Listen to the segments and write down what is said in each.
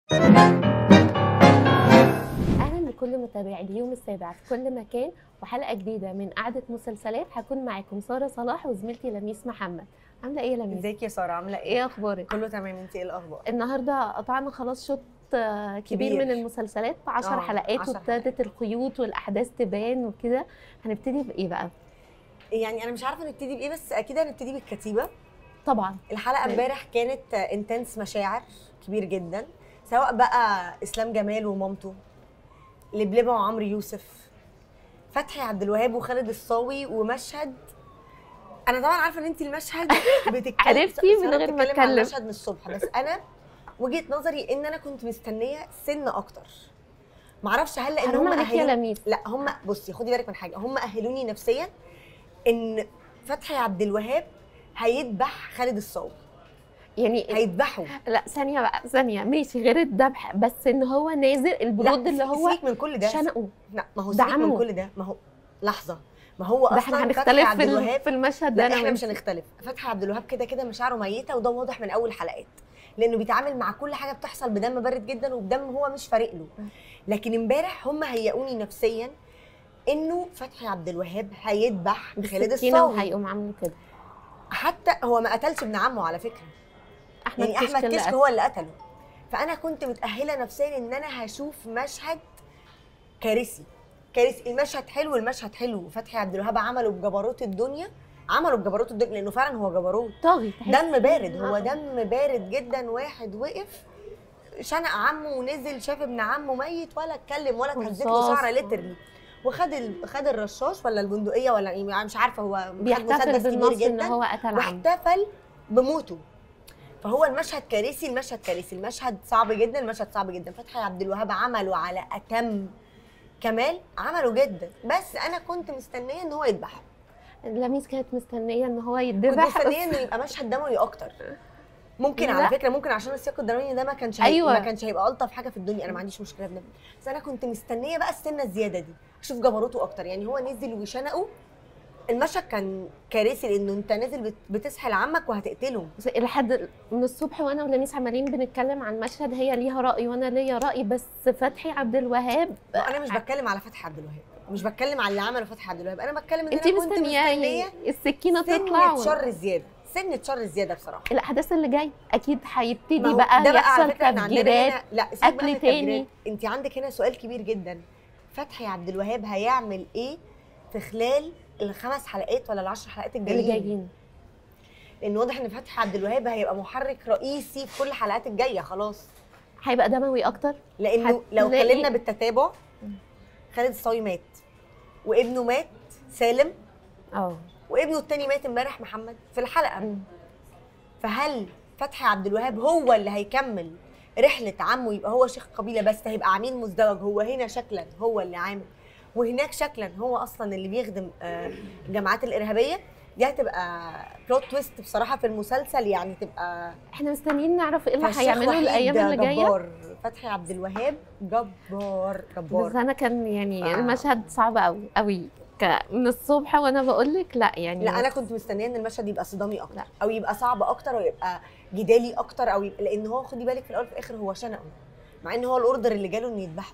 اهلا بكل متابعي اليوم السابع في كل مكان وحلقه جديده من قعده مسلسلات هكون معاكم ساره صلاح وزميلتي لميس محمد عامله ايه يا لميس ازيك يا ساره عامله ايه ايه اخبارك كله تمام انت ايه الاخبار النهارده قطعنا خلاص شوط آه، كبير, كبير. من المسلسلات 10 آه، حلقات 10 وابتدت الخيوط والاحداث تبان وكده هنبتدي بايه بقى يعني انا مش عارفه نبتدي بايه بس اكيد هنبتدي بالكتيبه طبعا الحلقه ماشي. امبارح كانت انتنس مشاعر كبير جدا سواء بقى اسلام جمال ومامته لبلبه وعمرو يوسف فتحي عبد الوهاب وخالد الصاوي ومشهد انا طبعا عارفه ان انت المشهد بتتكلم عرفتي من سارة غير ما بتتكلم عن أتكلم. المشهد من الصبح بس انا وجهه نظري ان انا كنت مستنيه سن اكتر معرفش هل لان حرام هم عليك يا أهلوا- لميس لا هم بصي خدي بالك من حاجه هم اهلوني نفسيا ان فتحي عبد الوهاب هيذبح خالد الصاوي يعني هيذبحه لا ثانيه بقى ثانيه ماشي غير الذبح بس ان هو نازل البرود لا، اللي هو سيبك من كل ده شنقه لا ما هو ده سيبك من عمه. كل ده ما هو لحظه ما هو ده اصلا احنا فتحي هنختلف عبد في, ال- الوهاب في المشهد ده لا انا احنا مش وانت. هنختلف فتحي عبد الوهاب كده كده مشاعره ميته وده واضح من اول حلقات لانه بيتعامل مع كل حاجه بتحصل بدم بارد جدا وبدم هو مش فارق له لكن امبارح هم هيئوني نفسيا انه فتحي عبد الوهاب هيذبح خالد بالسكينه الصاوي وهيقوم عامل كده حتى هو ما قتلش ابن عمه على فكره احمد يعني احمد اللي كشك قتل. هو اللي قتله فانا كنت متاهله نفسيا ان انا هشوف مشهد كارثي كارثي المشهد حلو المشهد حلو فتحي عبد الوهاب عمله بجبروت الدنيا عمله بجبروت الدنيا لانه فعلا هو جبروت طاغي تحس دم بارد إن- هو دم بارد جدا واحد وقف شنق عمه ونزل شاف ابن عمه ميت ولا اتكلم ولا اتهزت له رصاص. شعره ليترلي وخد ال... خد الرشاش ولا البندقيه ولا ايه يعني مش عارفه هو خد بيحتفل مسدس كبير بالنص ان جدا هو قتل عمه واحتفل بموته فهو المشهد كارثي المشهد كارثي المشهد صعب جدا المشهد صعب جدا فتحي عبد الوهاب عمله على اتم كمال عمله جدا بس انا كنت مستنيه ان هو يذبحه لميس كانت مستنيه ان هو كنت يتذبح مستنيه انه يبقى مشهد دموي اكتر ممكن لا. على فكره ممكن عشان السياق الدرامي ده ما كانش هي... أيوة. ما كانش هيبقى الطف حاجه في الدنيا انا ما عنديش مشكله بده بس انا كنت مستنيه بقى السنه الزياده دي اشوف جبروته اكتر يعني هو نزل وشنقه المشهد كان كارثي لانه انت نازل بت- بتسحل عمك وهتقتله بس لحد من الصبح وانا ولميس عمالين بنتكلم عن مشهد هي ليها راي وانا ليا راي بس فتحي عبد الوهاب انا مش بتكلم على فتحي عبد الوهاب مش بتكلم على اللي عمله فتحي عبد الوهاب انا بتكلم ان انت انا كنت مستنياه مستنيه السكينه تطلع سنه و- شر زياده سنه شر زياده بصراحه الاحداث اللي جاي اكيد ما هيبتدي هو بقى ده بقى على يحصل فكره احنا عندنا تفجيرات هنا لا سيبك بقى أكل من التفجيرات. تاني. انت عندك هنا سؤال كبير جدا فتحي عبد الوهاب هيعمل ايه في خلال الخمس حلقات ولا العشر حلقات اللي الجايين جايين لان واضح ان فتحي عبد الوهاب هيبقى محرك رئيسي في كل الحلقات الجايه خلاص هيبقى دموي اكتر لانه لو هتلاقي- اتكلمنا بالتتابع خالد الصاوي مات وابنه مات سالم اه وابنه التاني مات امبارح محمد في الحلقه مم. فهل فتحي عبد الوهاب هو اللي هيكمل رحله عمه يبقى هو شيخ قبيله بس هيبقى عميل مزدوج هو هنا شكلا هو اللي عامل وهناك شكلا هو اصلا اللي بيخدم آه، الجماعات الارهابيه دي هتبقى بلوت تويست بصراحه في المسلسل يعني تبقى احنا مستنيين نعرف ايه اللي فالشيخ هيعمله وحيد الايام اللي جايه جبار فتحي عبد الوهاب جبار بس جبار انا كان يعني آه. المشهد صعب قوي قوي ك- من الصبح وانا بقول لك لا يعني لا انا كنت مستنيه ان المشهد يبقى صدامي اكتر لا. او يبقى صعب اكتر او يبقى جدالي اكتر او يبقى لان هو خدي بالك في الاول وفي الاخر هو شنقه مع ان هو الاوردر اللي جاله انه يذبحه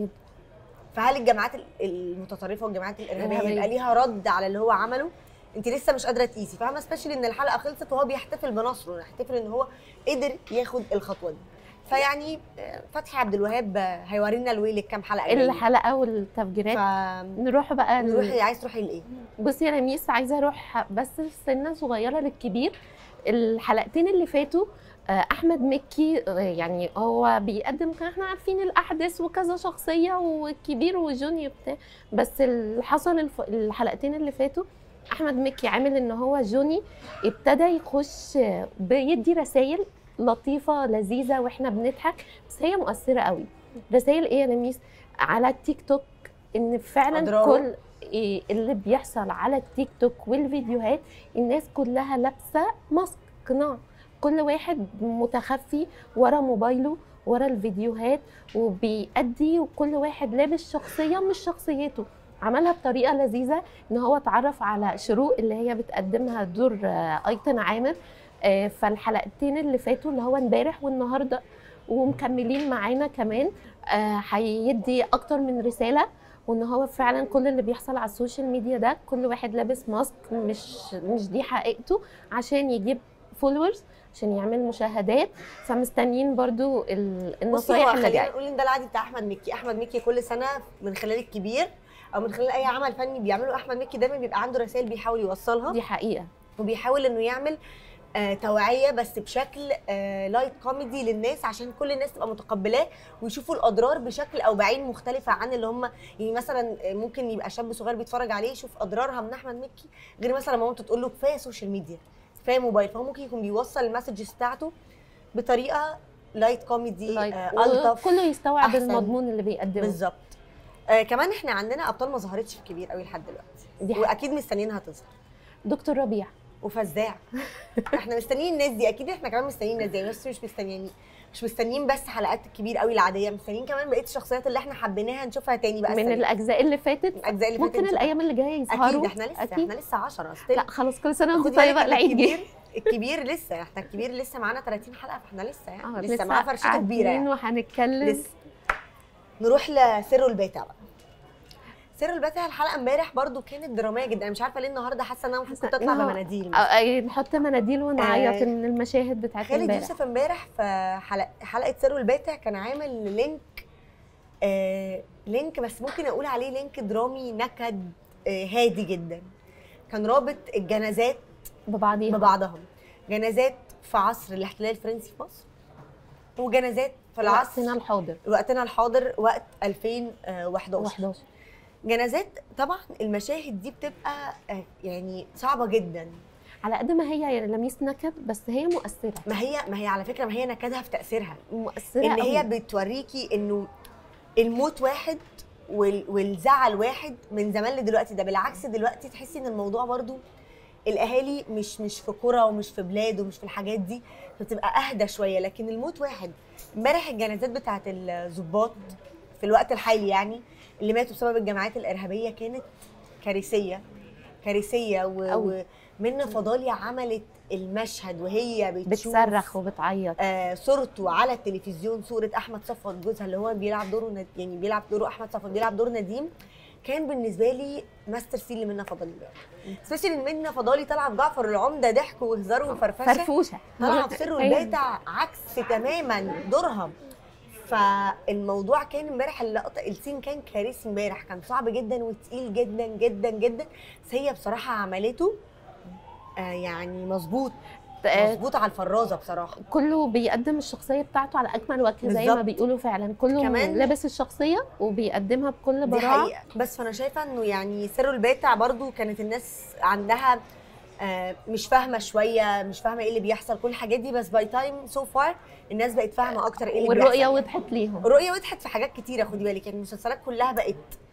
فهل الجماعات ال- المتطرفه والجماعات الارهابيه الإرهابية. يبقى ليها رد على اللي هو عمله انت لسه مش قادره تقيسي فاهمه سبيشالي ان الحلقه خلصت وهو بيحتفل بنصره يحتفل ان هو قدر ياخد الخطوه دي فيعني آه، فتحي عبد الوهاب آه، هيورينا الويل الكام حلقه جايين. الحلقه والتفجيرات ف نروح بقى ال- نروحي عايز تروحي لايه؟ بصي يا لميس عايزه اروح بس في سنه صغيره للكبير الحلقتين اللي فاتوا آه، احمد مكي آه، يعني هو بيقدم كان احنا عارفين الاحداث وكذا شخصيه والكبير وجوني وبتاع بس اللي حصل الف... الحلقتين اللي فاتوا احمد مكي عامل ان هو جوني ابتدى يخش آه، بيدي رسائل لطيفه لذيذه واحنا بنضحك بس هي مؤثره قوي رسائل ايه يا لميس على التيك توك ان فعلا أضراره. كل إيه اللي بيحصل على التيك توك والفيديوهات الناس كلها لابسه ماسك قناع كل واحد متخفي ورا موبايله ورا الفيديوهات وبيأدي وكل واحد لابس شخصيه مش شخصيته عملها بطريقه لذيذه ان هو اتعرف على شروق اللي هي بتقدمها دور آه، ايتن عامر آه، فالحلقتين اللي فاتوا اللي هو امبارح والنهارده ومكملين معانا كمان آه، هيدي اكتر من رساله وان هو فعلا كل اللي بيحصل على السوشيال ميديا ده كل واحد لابس ماسك مش مش دي حقيقته عشان يجيب فولورز عشان يعمل مشاهدات فمستنيين برضو ال- بصي النصايح هو اللي خلينا جايه نقول ان ده العادي بتاع احمد مكي احمد مكي كل سنه من خلال الكبير او من خلال اي عمل فني بيعمله احمد مكي دايما بيبقى عنده رسائل بيحاول يوصلها دي حقيقه وبيحاول انه يعمل آه توعيه بس بشكل آه لايت كوميدي للناس عشان كل الناس تبقى متقبلاه ويشوفوا الاضرار بشكل او بعين مختلفه عن اللي هم يعني مثلا آه، ممكن يبقى شاب صغير بيتفرج عليه يشوف اضرارها من احمد مكي غير مثلا مامته تقول له كفايه سوشيال ميديا كفايه موبايل فهو ممكن يكون بيوصل المسجز بتاعته بطريقه لايت كوميدي لايك آه الطف كله يستوعب أحسن. المضمون اللي بيقدمه بالظبط آه كمان احنا عندنا ابطال ما ظهرتش في كبير قوي لحد دلوقتي دي حقيقة. واكيد مستنيينها تظهر دكتور ربيع وفزاع احنا مستنيين الناس دي اكيد احنا كمان مستنيين الناس دي بس مش مستنيين مش مستنيين بس حلقات الكبير قوي العاديه مستنيين كمان بقيه الشخصيات اللي احنا حبيناها نشوفها تاني بقى من السنة دي. الاجزاء اللي فاتت الاجزاء اللي ممكن فاتت الايام اللي جايه يظهروا اكيد احنا لسه أكيد. احنا لسه 10 لا خلاص كل سنه وانت خدي بالك طيبه إن العيد الكبير جه الكبير لسه احنا الكبير لسه معانا 30 حلقه فاحنا لسه يعني اه لسه, معاه فرشته كبيره قاعدين يعني. وهنتكلم لسه نروح لسر الباتع بقى سر الباتع الحلقه امبارح برضو كانت دراميه جدا انا مش عارفه ليه النهارده حاسه ان انا المفروض كنت حاسة اطلع إنه- بمناديل آه، آه، نحط مناديل ونعيط آه، من المشاهد بتاعت خالد امبارح يوسف امبارح في حلقه حلقه سر الباتع كان عامل لينك آه لينك بس ممكن اقول عليه لينك درامي نكد آه هادي جدا كان رابط الجنازات ببعضيها ببعضهم جنازات في عصر الاحتلال الفرنسي في مصر وجنازات في العصر وقتنا الحاضر وقتنا الحاضر وقت 2011 11 جنازات طبعا المشاهد دي بتبقى آه، يعني صعبه جدا على قد ما هي لميس نكد بس هي مؤثره ما هي ما هي على فكره ما هي نكدها في تاثيرها مؤثره ان هي قوي. بتوريكي انه الموت واحد وال- والزعل واحد من زمان لدلوقتي ده بالعكس دلوقتي تحسي ان الموضوع برضو الاهالي مش مش في قرى ومش في بلاد ومش في الحاجات دي بتبقى اهدى شويه لكن الموت واحد امبارح الجنازات بتاعت الضباط في الوقت الحالي يعني اللي ماتوا بسبب الجماعات الارهابيه كانت كارثيه كارثيه و... أوي. ومنى فضالي عملت المشهد وهي بتشوف بتصرخ وبتعيط آه صورته على التلفزيون صوره احمد صفوت جوزها اللي هو بيلعب دوره ند... يعني بيلعب دوره احمد صفوت بيلعب دور نديم كان بالنسبه لي ماستر سين لمنى فضالي سبيشالي ان منى فضالي طالعه في جعفر العمده ضحك وهزار وفرفشه فرفوشه طالعه في سر أيوة. الباتع عكس تماما دورها فالموضوع كان امبارح اللقطه السين كان كارثي امبارح كان صعب جدا وتقيل جدا جدا جدا بس هي بصراحه عملته آه يعني مظبوط آه، مظبوط على الفرازه بصراحه كله بيقدم الشخصيه بتاعته على اكمل وجه زي بالظبط. ما بيقولوا فعلا كله كمان- لابس الشخصيه وبيقدمها بكل دي براعه حقيقه بس فانا شايفه انه يعني سر الباتع برضو كانت الناس عندها آه، مش فاهمه شويه مش فاهمه ايه اللي بيحصل كل الحاجات دي بس باي تايم سو فار الناس بقت فاهمه اكتر ايه اللي والرؤيه بيحصل وضحت ليهم الرؤيه وضحت في حاجات كتيره خدي بالك يعني المسلسلات كلها بقت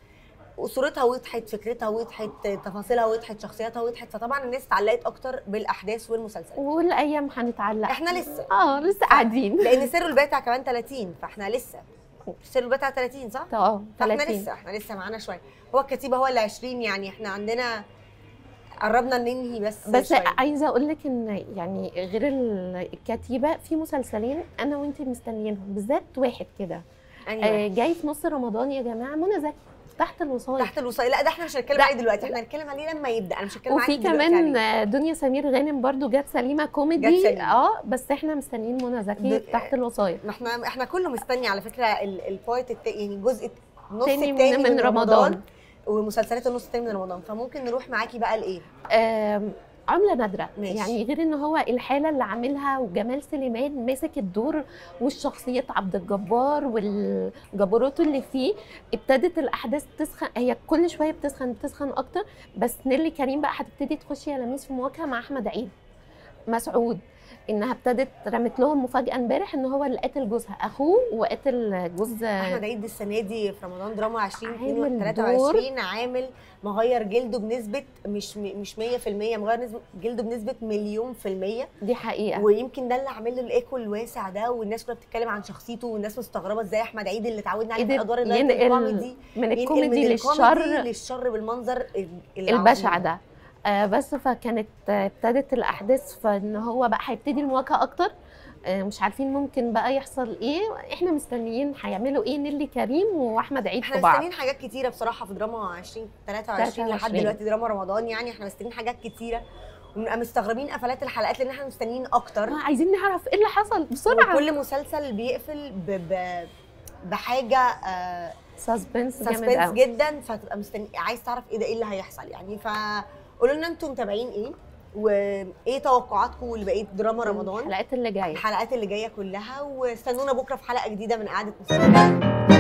صورتها وضحت فكرتها وضحت تفاصيلها وضحت شخصياتها وضحت فطبعا الناس اتعلقت اكتر بالاحداث والمسلسلات والايام هنتعلق احنا لسه اه لسه قاعدين لان سر الباتع كمان 30 فاحنا لسه سر الباتع 30 صح؟ اه فاحنا 30 لسه احنا لسه معانا شويه هو الكتيبه هو اللي 20 يعني احنا عندنا قربنا ننهي بس بس شوية. عايزه اقول لك ان يعني غير ال- الكتيبه في مسلسلين انا وانت مستنيينهم بالذات واحد كده أنهي آه واحد؟ جاي في نص رمضان يا جماعه منى زكي تحت الوصايه تحت الوصايه لا ده احنا مش هنتكلم لا. عليه دلوقتي احنا هنتكلم عليه لما يبدا انا مش هتكلم وفي معاكي دلوقتي كمان عليه. آه، دنيا سمير غانم برضو جت سليمه كوميدي جت سليمة. اه بس احنا مستنيين منى زكي د- تحت الوصايه ما احنا احنا كله مستني على فكره ال- البارت التا... يعني الجزء النص تاني من- التاني من رمضان. ومسلسلات النص التاني من رمضان فممكن نروح معاكي بقى لايه؟ آم، عملة نادرة ماشي. يعني غير ان هو الحالة اللي عاملها وجمال سليمان ماسك الدور والشخصية عبد الجبار والجبروت اللي فيه ابتدت الاحداث تسخن هي كل شوية بتسخن بتسخن اكتر بس نيلي كريم بقى هتبتدي تخش يا لميس في مواجهة مع احمد عيد مسعود انها ابتدت رمت لهم مفاجأة امبارح ان هو اللي قتل جوزها اخوه وقتل جوز احمد عيد السنه دي في رمضان دراما 20 عامل 23 عامل مغير جلده بنسبه مش مش 100% مغير نسبة جلده بنسبه مليون في الميه دي حقيقة ويمكن ده اللي عامل له الايكو الواسع ده والناس كلها بتتكلم عن شخصيته والناس مستغربه ازاي احمد عيد اللي اتعودنا عليه في قدر الادوار اللايت ينقل الكوميدي من ينقل الكوميدي من للشر للشر بالمنظر ال- العظيم البشع ده آه بس فكانت آه، ابتدت الاحداث فان هو بقى هيبتدي المواجهه اكتر آه، مش عارفين ممكن بقى يحصل ايه احنا مستنيين هيعملوا ايه نيلي كريم واحمد عيد احنا في بعض مستنيين حاجات كتيره بصراحه في دراما 20 23 لحد 23. دلوقتي دراما رمضان يعني احنا مستنيين حاجات كتيره وبنبقى مستغربين قفلات الحلقات لان احنا مستنيين اكتر آه، عايزين نعرف ايه اللي حصل بسرعه وكل مسلسل بيقفل ب... ب... بحاجه آه سسبنس جامد سسبنس قوي جدا فتبقى مستني عايز تعرف ايه ده ايه اللي هيحصل يعني فقولوا لنا انتم متابعين ايه وايه توقعاتكم لبقيه دراما رمضان الحلقات اللي جايه الحلقات اللي جايه كلها واستنونا بكره في حلقه جديده من قعده مسلسل